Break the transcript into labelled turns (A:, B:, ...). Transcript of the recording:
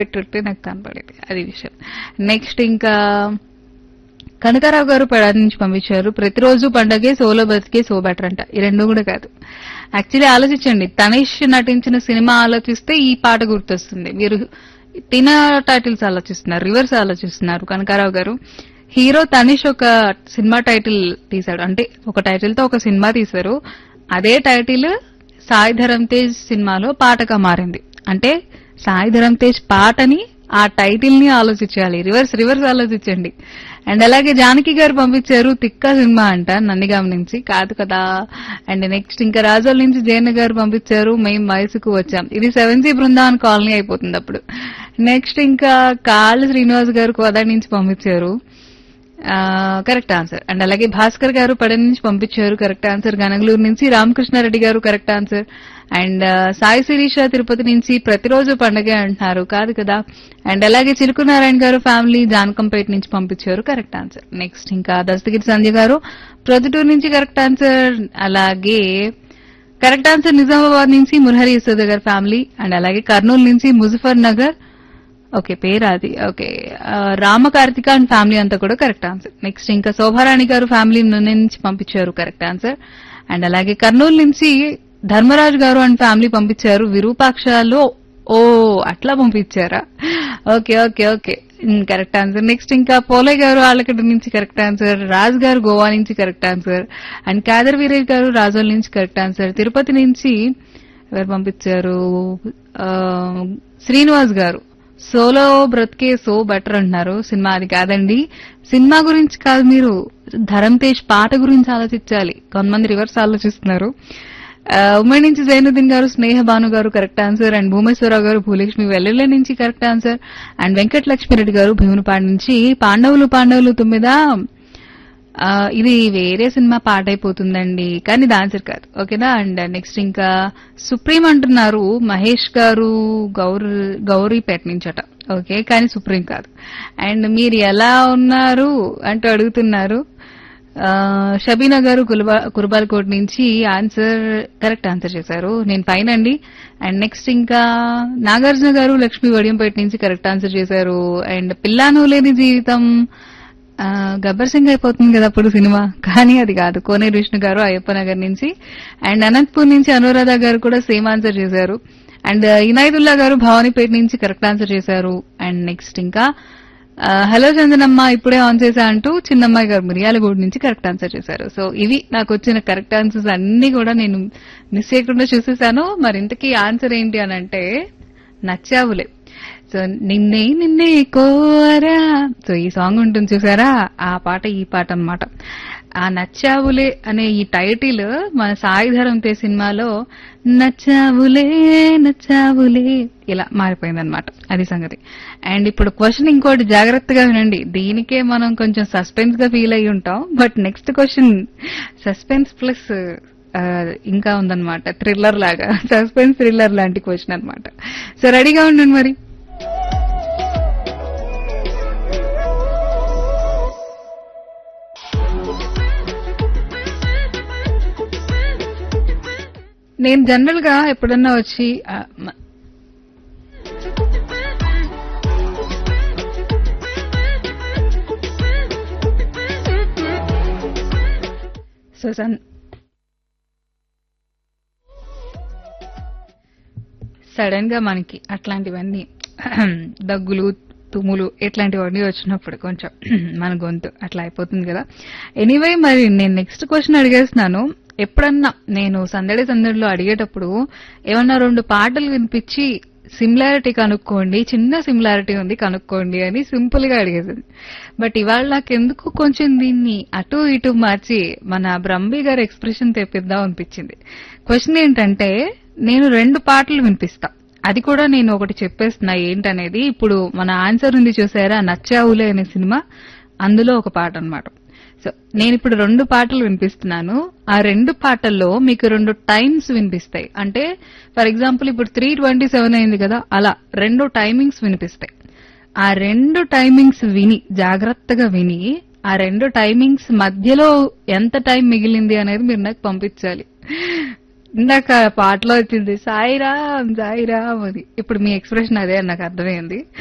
A: పెట్టినట్టే నాకు కనపడేది అది విషయం నెక్స్ట్ ఇంకా కనకారావు గారు పెడారి నుంచి పంపించారు ప్రతిరోజు పండగే సోలో బతికే సో బెటర్ అంట ఈ రెండు కూడా కాదు యాక్చువల్లీ ఆలోచించండి తనేష్ నటించిన సినిమా ఆలోచిస్తే ఈ పాట గుర్తొస్తుంది మీరు తిన టైటిల్స్ ఆలోచిస్తున్నారు రివర్స్ ఆలోచిస్తున్నారు కనకారావు గారు హీరో తనిష్ ఒక సినిమా టైటిల్ తీశాడు అంటే ఒక టైటిల్ తో ఒక సినిమా తీశారు అదే టైటిల్ సాయి ధరమ్ తేజ్ సినిమాలో పాటగా మారింది అంటే సాయి ధరమ్ తేజ్ పాటని ఆ టైటిల్ ని ఆలోచించాలి రివర్స్ రివర్స్ ఆలోచించండి అండ్ అలాగే జానకి గారు పంపించారు తిక్క సినిమా అంట నందిగాం నుంచి కాదు కదా అండ్ నెక్స్ట్ ఇంకా రాజోల్ నుంచి జయన్న గారు పంపించారు మేము వయసుకు వచ్చాం ఇది సెవెన్ సి బృందావన్ కాలనీ అయిపోతుంది అప్పుడు నెక్స్ట్ ఇంకా కాళ్ళ శ్రీనివాస్ గారు కోదా నుంచి పంపించారు కరెక్ట్ ఆన్సర్ అండ్ అలాగే భాస్కర్ గారు పడ నుంచి పంపించారు కరెక్ట్ ఆన్సర్ గనగలూరు నుంచి Ramakrishna Reddy garu correct answer and Sai Sirisha Tirupati నుంచి ప్రతిరోజు పండగే అంటున్నారు కాదు కదా అండ్ అలాగే చిలుకు నారాయణ గారు ఫ్యామిలీ జానకంపేట నుంచి పంపించారు కరెక్ట్ ఆన్సర్ నెక్స్ట్ ఇంకా దస్తగిరి సంజయ్ గారు ప్రొద్దుటూరు నుంచి కరెక్ట్ ఆన్సర్ అలాగే కరెక్ట్ ఆన్సర్ నిజామాబాద్ నుంచి మురహరి యశోద గారి ఫ్యామిలీ అండ్ అలాగే కర్నూలు నుంచి ముజఫర్ నగర్ ఓకే పేరు అది ఓకే ఆ, రామకార్తిక అండ్ ఫ్యామిలీ అంతా కూడా కరెక్ట్ ఆన్సర్ నెక్స్ట్ ఇంకా శోభారాణి గారు ఫ్యామిలీ నుంచి పంపించారు కరెక్ట్ ఆన్సర్ అండ్ అలాగే కర్నూలు నుంచి ధర్మరాజు గారు అండ్ ఫ్యామిలీ పంపించారు విరూపాక్షలో ఓ అట్లా పంపించారా okay okay okay correct answer next ఇంకా పోలే గారు ఆలకడ నుంచి కరెక్ట్ ఆన్సర్ రాజ్ గారు గోవా నుంచి correct answer and Kadar Veeresh garu Razole నుంచి కరెక్ట్ ఆన్సర్ తిరుపతి నుంచి ఎవరు పంపించారు ఆ, శ్రీనివాస్ గారు సోలో బ్రతికే సో బెటర్ అంటున్నారు సినిమా అది కాదండి సినిమా గురించి కాదు మీరు ధరం తేజ్ పాట గురించి ఆలోచించాలి కొంతమంది రివర్స్ ఆలోచిస్తున్నారు ఆ, ఉమ్మడి నుంచి జైనుద్దీన్ గారు స్నేహ భాను గారు కరెక్ట్ ఆన్సర్ అండ్ భూమేశ్వరరావు గారు భూలక్ష్మి వెల్లెల్ల నుంచి correct answer and Venkata Lakshmi Reddy garu Bheemunipadu నుంచి పాండవులు పాండవులు తొమ్మిద ఆ, ఇది వేరే సినిమా పాట అయిపోతుందండి కానీ ఇది ఆన్సర్ కాదు ఓకేనా అండ్ నెక్స్ట్ ఇంకా సుప్రీం అంటున్నారు మహేష్ గారు గౌరీ గౌరీపేట నుంచట ఓకే కానీ సుప్రీం కాదు అండ్ మీరు ఎలా ఉన్నారు అంటూ అడుగుతున్నారు ఆ, షబీనా గారు కులబా- కురబాలకోట్ నుంచి ఆన్సర్ కరెక్ట్ ఆన్సర్ చేశారు నేను పైన అండి అండ్ నెక్స్ట్ ఇంకా నాగార్జున గారు లక్ష్మీ వడియంపేట నుంచి కరెక్ట్ ఆన్సర్ చేశారు అండ్ పిల్లాను లేని జీవితం ఆ, గబ్బర్ సింగ్ అయిపోతుంది కదా అప్పుడు సినిమా కానీ అది కాదు కోనేరు విష్ణు గారు అయ్యప్ప నగర్ నుంచి అండ్ అనంతపూర్ నుంచి అనురాధ గారు కూడా సేమ్ ఆన్సర్ చేశారు అండ్ ఇనాయతుల్లా గారు భవానీపేట నుంచి కరెక్ట్ ఆన్సర్ చేశారు అండ్ నెక్స్ట్ ఇంకా ఆ, హలో చందనమ్మ ఇప్పుడే ఆన్ చేశా అంటూ చిన్నమ్మాయి గారు మిరియాలగూడ నుంచి కరెక్ట్ ఆన్సర్ చేశారు సో ఇవి నాకు వచ్చిన కరెక్ట్ ఆన్సర్స్ అన్ని కూడా నేను మిస్ చేయకుండా చూసేసాను మరి ఇంతకీ ఆన్సర్ ఏంటి అని అంటే నచ్చావులే సో నిన్నే నిన్నే కోరా సో ఈ సాంగ్ ఉంటుంది చూసారా ఆ పాట ఈ పాట అన్నమాట ఆ నచ్చావులే అనే ఈ టైటిల్ మన సాయిధరం తే సినిమాలో నచ్చావులే నచ్చావులే ఇలా మారిపోయిందన్నమాట అది సంగతి అండ్ ఇప్పుడు క్వశ్చన్ ఇంకోటి జాగ్రత్తగా వినండి దీనికే మనం కొంచెం సస్పెన్స్ గా ఫీల్ అయి ఉంటాం but next question suspense plus ఇంకా ఉందన్నమాట థ్రిల్లర్ లాగా సస్పెన్స్ థ్రిల్లర్ లాంటి క్వశ్చన్ అన్నమాట సో రెడీగా ఉండండి మరి నేను జనరల్ గా ఎప్పుడన్నా వచ్చి ఆ, మ- సో సన్ సడన్ గా మనకి అట్లాంటివన్నీ దగ్గులు తుమ్ములు ఇట్లాంటివన్నీ వచ్చినప్పుడు కొంచెం మన గొంతు అట్లా అయిపోతుంది కదా ఎనీవే మరి నేను నెక్స్ట్ క్వశ్చన్ అడిగేస్తున్నాను ఎప్పుడన్నా నేను సందడి సందడిలో అడిగేటప్పుడు ఏమన్నా రెండు పాటలు వినిపించి సిమిలారిటీ కనుక్కోండి చిన్న సిమిలారిటీ ఉంది కనుక్కోండి అని సింపుల్ గా అడిగేసింది బట్ ఇవాళ నాకెందుకు కొంచెం దీన్ని అటు ఇటు మార్చి మన బ్రంబి గారి ఎక్స్ప్రెషన్ తెప్పిద్దాం అనిపించింది క్వశ్చన్ ఏంటంటే నేను రెండు పాటలు వినిపిస్తా అది కూడా నేను ఒకటి చెప్పేస్తున్నా ఏంటనేది ఇప్పుడు మన ఆన్సర్ ఉంది చూసారా నచ్చావులే అనే సినిమా అందులో ఒక పాట అన్నమాట సో నేను ఇప్పుడు రెండు పాటలు వినిపిస్తున్నాను ఆ రెండు పాటల్లో మీకు రెండు టైమ్స్ వినిపిస్తాయి అంటే ఫర్ ఎగ్జాంపుల్ ఇప్పుడు త్రీ ట్వంటీ సెవెన్ అయింది కదా అలా రెండు టైమింగ్స్ వినిపిస్తాయి ఆ రెండు టైమింగ్స్ విని జాగ్రత్తగా విని ఆ రెండు టైమింగ్స్ మధ్యలో ఎంత టైం మిగిలింది అనేది మీరు నాకు పంపించాలి ఇందాక పాటలో వచ్చింది సాయిరామ్ సాయిరామ్ అని ఇప్పుడు మీ ఎక్స్ప్రెషన్ అదే అని నాకు అర్థమైంది